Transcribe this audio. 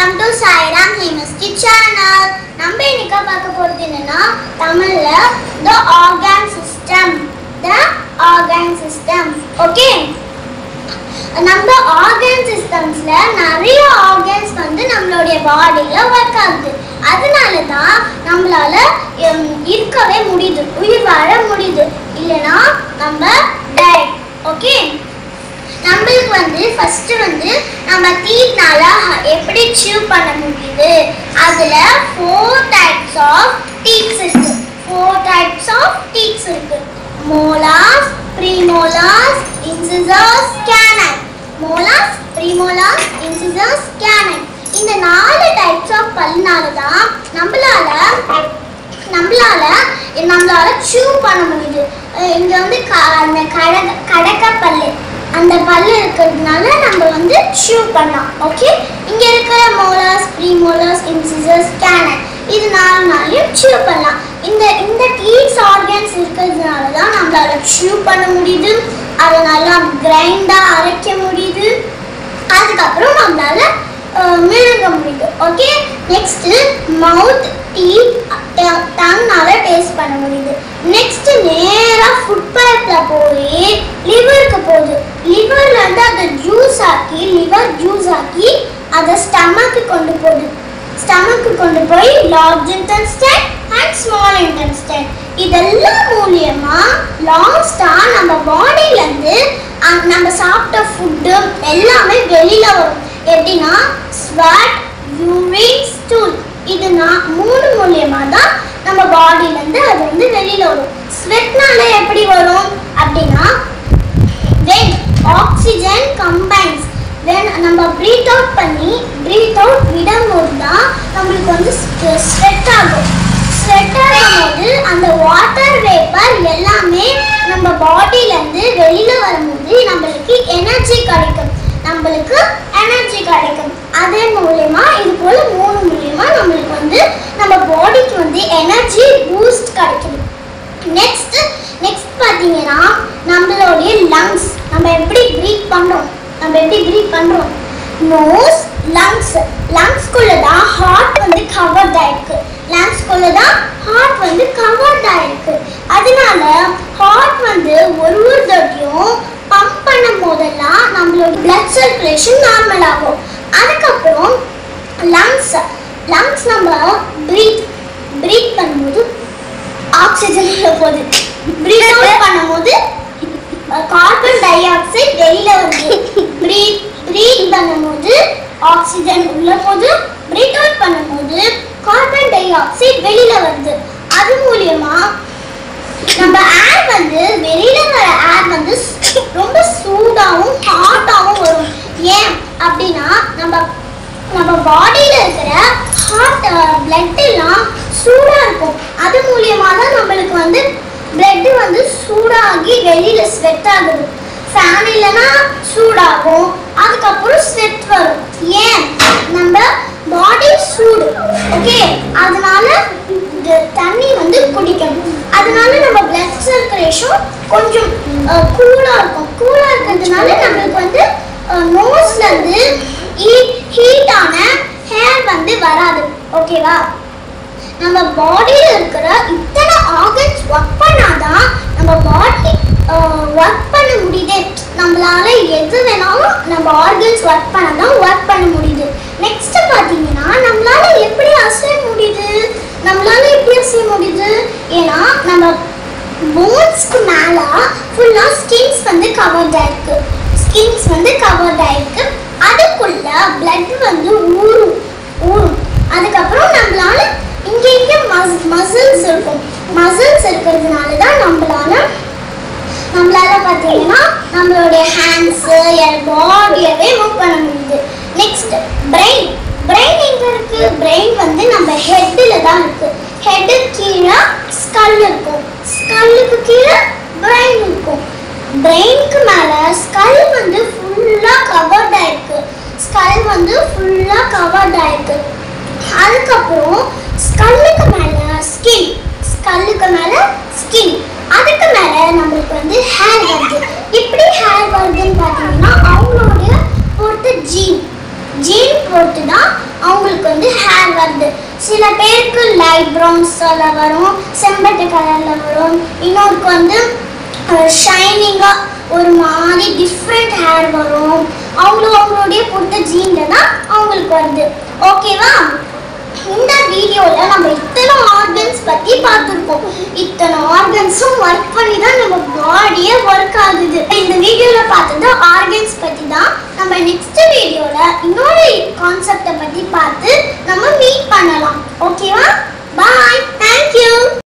welcome to Sairam chemistry channel நம்ம இன்னைக்கு பார்க்க போறது என்னன்னா தமிழ்ல the organ system the organ system okay நம்ம ஆர்கன் சிஸ்டம்ஸ்ல நிறைய ஆர்கன்ஸ் வந்து நம்மளுடைய பாடியில ஒர்க் ஆகுது அதனால தான் நம்மளால ஹம், இருக்கவே முடியுது உயிர் வாழ முடியுது இல்லைன்னா நம்ம டயட் ஓகே நம்மளுக்கு வந்து ஃபர்ஸ்ட் வந்து நம்ம டீத்னால எப்படி chew பண்ண முடியுது அதுல ஃபோர் டைப்ஸ் ஆஃப் டீத்ஸ் இருக்கு ஃபோர் டைப்ஸ் ஆஃப் டீத்ஸ் இருக்கு molars premolars incisors canine molars premolars incisors canine இந்த நாலு டைப்ஸ் ஆஃப் பல்னால தான் நம்மளால நம்மளால நம்மளால chew பண்ண முடியுது அஹ் இங்க வந்து க- அந்த கடக கடக்க பல்லு அந்த பல்லு இருக்கிறதுனால நம்ம வந்து chew பண்ணலாம் ஓகே இங்க இருக்கிற மோலாஸ் ப்ரீமோலாஸ் இன்சிசர்ஸ் கேனல் இது நாலு நாளையும் chew பண்ணலாம் இந்த இந்த டீஸ் ஆர்கன்ஸ் இருக்கிறதுனால தான் நம்மளால chew பண்ண முடியுது அதை நல்லா கிரைண்டா அரைக்க முடியுது அதுக்கப்புறம் நம்மளால அஹ், மிழுங்க முடியுது ஓகே நெக்ஸ்ட் மவுத் டீத் டங்னால டேஸ்ட் பண்ண முடியுது நெக்ஸ்ட் நேரா ஃபுட் பைப்ல போய் லிவருக்கு போகுது லிவர்ல இருந்து அதை ஜூஸ் ஆக்கி லிவர் ஜூஸ் ஆக்கி அதை ஸ்டமக்கு கொண்டு போகுது ஸ்டமக்கு கொண்டு போய் large intestine and small intestine இதெல்லாம் மூலியமா லாஸ்டா நம்ம பாடியில இருந்து அந்த நம்ம சாப்பிட்ட ஃபுட்டு எல்லாமே வெளியில வரும் எப்படின்னா ஸ்வாட் யூரின் ஸ்டூல் இது நான் மூணு மூலியமா தான் நம்ம பாடியில இருந்து அது வந்து வெளியில வரும் ஸ்வெட்னால எப்படி வரும் அப்படின்னா when oxygen combines when நம்ம breathe out பண்ணி breathe out விடும்போது தான் நம்மளுக்கு வந்து ஸ்வெட் ஆகும் ஸ்வெட் ஆகும்போது அந்த வாட்டர் வேப்பர் எல்லாமே நம்ம பாடியில இருந்து வெளியில வரும்போது நம்மளுக்கு எனர்ஜி கிடைக்கும் நம்மளுக்கு எனர்ஜி கிடைக்கும் அதே மூலயமா இது போல மூணு மூலியமா நம்மளுக்கு வந்து நம்ம பாடிக்கு வந்து எனர்ஜி பூஸ்ட் கிடைக்கும் நெக்ஸ்ட் நெக்ஸ்ட் பார்த்தீங்கன்னா நம்மளுடைய லங்ஸ் நம்ம எப்படி ப்ரீத் பண்றோம் நம்ம எப்படி ப்ரீத் பண்றோம் நோஸ் லங்ஸ் லங்ஸ்குள்ள தான் ஹார்ட் வந்து கவர்ட் ஆயிருக்கு லங்ஸ்குள்ள தான் ஹார்ட் வந்து கவர்ட் ஆயிருக்கு அதனால ஹார்ட் வந்து ஒரு ஒரு தட்டியும் பம்ப் பண்ணும் போதெல்லாம் நம்மளோட பிளட் சர்க்குலேஷன் நார்மல் ஆகும் அதுக்கப்புறம் லங்ஸ் லங்ஸ் நம்ம ப்ரீத் ப்ரீத் பண்ணும்போது ஆக்சிஜன் உள்ள போகுது பிரீத் அவுட் பண்ணும்போது கார்பன் டை ஆக்சைடு வெளியில வருது பிரீத் பிரீத் பண்ணும்போது ஆக்சிஜன் உள்ள போகுது பிரீத் அவுட் பண்ணும்போது கார்பன் டை ஆக்சைடு வெளியில வருது அது மூலியமா நம்ம ஏர் வந்து வெளியில வர ஏர் வந்து ஸ்- ரொம்ப சூடாவும் ஹாட்டாவும் வரும் ஏன் அப்படின்னா நம்ம நம்ம பாடியில இருக்கிற ஹார்ட் பிளட் எல்லாம் சூடா இருக்கும் அது மூலியமா தான் நம்மளுக்கு வந்து பிளட் வந்து சூடாகி வெளியில ஸ்வெட் ஆகுது ஃபேன் இல்லைன்னா சூடாகும் அதுக்கப்புறம் ஸ்வெட் வரும் ஏன் நம்ம பாடி சூடு ஓகே அதனால இந்த தண்ணி வந்து குடிக்கணும் அதனால நம்ம பிளட் சர்க்குலேஷன் கொஞ்சம் கூலா இருக்கும் கூலா இருக்கிறதுனால நம்மளுக்கு வந்து நோஸ்ல இருந்து ஹீட்டான ஹேர் வந்து வராது ஓகேவா நம்ம பாடியில் இருக்கிற இத்தனை ஆர்கன்ஸ் ஒர்க் பண்ணாதான் நம்ம பாடி ஒர்க் பண்ண முடியுது நம்மளால எது வேணாலும் நம்ம ஆர்கன்ஸ் ஒர்க் பண்ணாதான் ஒர்க் பண்ண முடியுது நெக்ஸ்ட் பார்த்தீங்கன்னா நம்மளால எப்படி அசைய முடியுது நம்மளால எப்படி அசைய முடியுது ஏன்னா நம்ம போன்ஸ்க்கு மேல ஃபுல்லா ஸ்கின்ஸ் வந்து கவர்ட் ஆயிருக்கு ஸ்கின்ஸ் வந்து கவர்ட் ஆயிருக்கு அதுக்குள்ள blood வந்து ஊறும் ஊறும் அதுக்கப்புறம் நம்மளால இங்க இங்க மசில்ஸ் இருக்கும் மசில்ஸ் இருக்கிறதுனால தான் நம்மளால நம்மளால பார்த்தீங்கன்னா நம்மளுடைய ஹேண்ட்ஸ் பாடியவே மூவ் பண்ண முடியுது நெக்ஸ்ட் பிரெயின் பிரெயின் எங்க இருக்கு பிரெயின் வந்து நம்ம ஹெட்டில் தான் இருக்கு ஹெட்டு கீழே ஸ்கல் இருக்கும் ஸ்கல்லுக்கு கீழே பிரெயின் இருக்கும் பிரெயினுக்கு மேல ஸ்கல் வந்து ஃபுல்லா கவர்ட் ஆயிருக்கு ஸ்கல் வந்து ஃபுல்லா கவர்ட் ஆயிருக்கு அதுக்கப்புறம் ஸ்கல்லுக்கு மேல ஸ்கின் ஸ்கல்லுக்கு மேல ஸ்கின் அதுக்கு மேல நம்மளுக்கு வந்து ஹேர் வருது இப்படி ஹேர் வருதுன்னு பார்த்தீங்கன்னா அவங்களுடைய பொறுத்த ஜீன் ஜீன் பொறுத்து தான் அவங்க வருது சில பேருக்கு லைட் ப்ரௌன்ஸில் வரும் செம்பட்டு கலரில் வரும் இன்னொருக்கு வந்து ஷைனிங்காக ஒரு மாதிரி டிஃப்ரெண்ட் ஹேர் வரும் அவங்களும் அவங்களுடைய பொறுத்த ஜீனில் தான் அவங்களுக்கு வருது ஓகேவா இந்த வீடியோவில் நம்ம இத்தனை ஆர்கன்ஸ் பற்றி பார்த்துருக்கோம் இத்தனை ஆர்கன்ஸும் ஒர்க் பண்ணி தான் நம்ம பாடியே ஒர்க் ஆகுது இந்த வீடியோவில் பார்த்தது ஆர்கன்ஸ் பற்றி தான் நம்ம நெக்ஸ்ட் வீடியோவில் இன்னொரு கான்செப்டை பற்றி பார்த்து நம்ம மீட் பண்ணலாம் ஓகேவா பாய் தேங்க்யூ